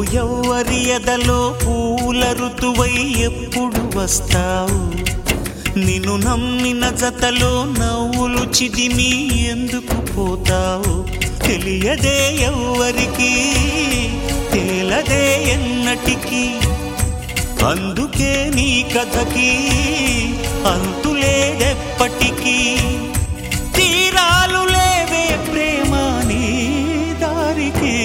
ఎవ్వరి ఎదలో పూల ఋతువై ఎప్పుడు వస్తావు నిన్ను నమ్మిన జతలో నవ్వులు చిదిమి ఎందుకు పోతావు తెలియదే ఎవ్వరికి తేలదే ఎన్నటికి అందుకే నీ కథకి అంతులేదెప్పటికీ తీరాలు లేవే ప్రేమ నీ దారికి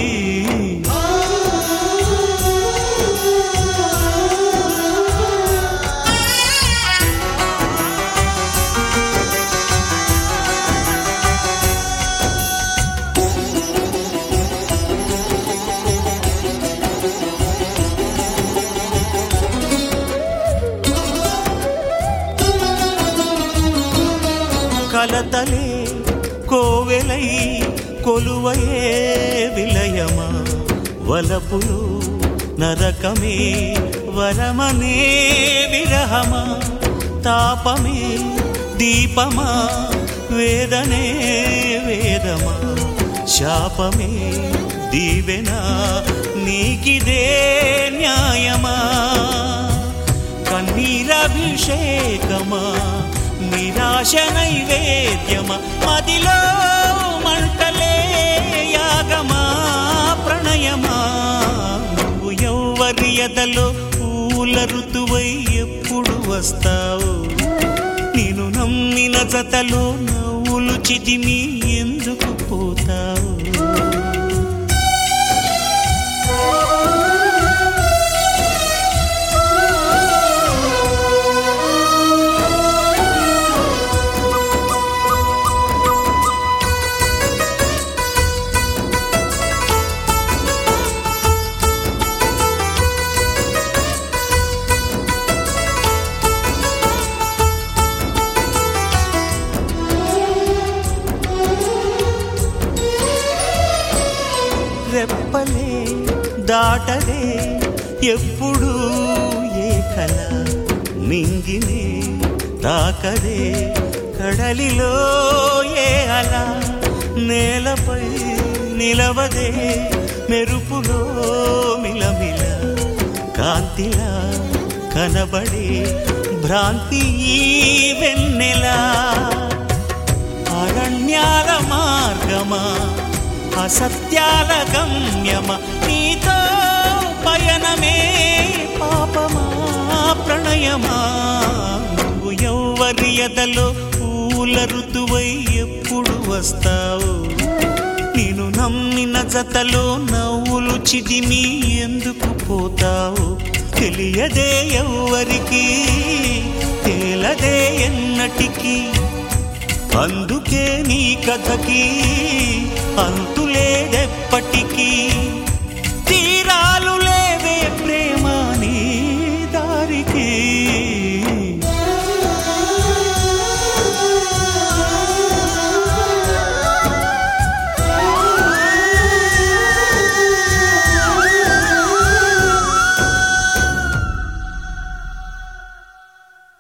కలతలే కోవెలై కొలువయే విలయమా వలపులు నరకమే వరమనే విరహమా తాపమే దీపమా వేదనే వేదమా శాపమే దీవెనా నీకిదే న్యాయమా కన్నీరభిషేకమా నిరాశ నైవేద్యమా మదిలో మంటలే యాగమా ప్రణయమా నువ్వు ఎవ్వరి ఎదలో పూల ఋతువై ఎప్పుడు వస్తావు నేను నమ్మిన జతలో నవ్వులు చిదిమి ఎందుకు పోతావు రెప్పలే దాటదే ఎప్పుడు ఏ కల మింగినే తాకదే కడలిలో ఏ అల నేలపై నిలవదే మెరుపులో మిలమిల కాంతిలా కనబడే భ్రాంతి ఈ వెన్నెలా అరణ్యాల మార్గమా అసత్యాల గమ్యమా నీతో పయనమే పాపమా ప్రణయమా నువ్వు ఎవ్వరి ఎదలో పూల ఋతువై ఎప్పుడు వస్తావు నేను నమ్మిన జతలో నవ్వులు చిదిమి ఎందుకు పోతావు తెలియదే ఎవ్వరికి తేలదే ఎన్నటికి అందుకే నీ కథకి అంతులేదెప్పటికీ